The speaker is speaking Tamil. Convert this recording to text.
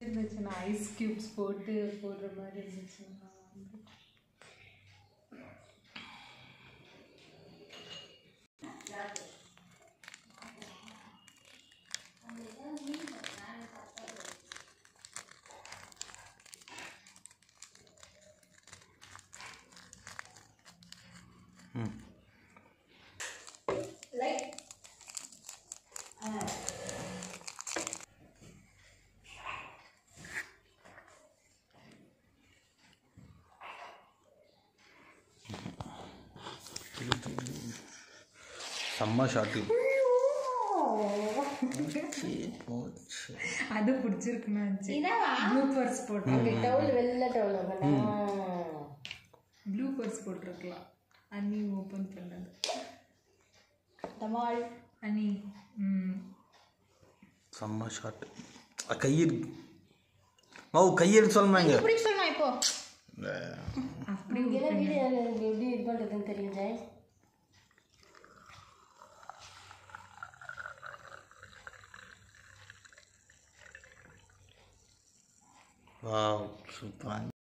இருந்துச்சுன்னா ஐஸ் கியூப்ஸ் போட்டு போடுற மாதிரி இருந்துச்சுன்னா செம்ம ஷாட்டு போச்சு அது பிடிச்சிருக்குன்னு இருந்துச்சு இதாவா ப்ளூ பர்ஸ் போட்டு டவுல் வெள்ளை டவுல் ப்ளூ பர்ஸ் போட்டிருக்கலாம் அண்ணி ஓப்பன் பண்ணது டமால் அண்ணி ம் செம்ம ஷாட்டு கையில் ஓ கையெடுத்து சொல்லுமாங்க இப்படி சொல்லணும் இப்போ அப்படி இங்கெல்லாம் வீடியோ எப்படி இது பண்ணுறதுன்னு தெரியும் ஜெய் வாவ் சூப்பர்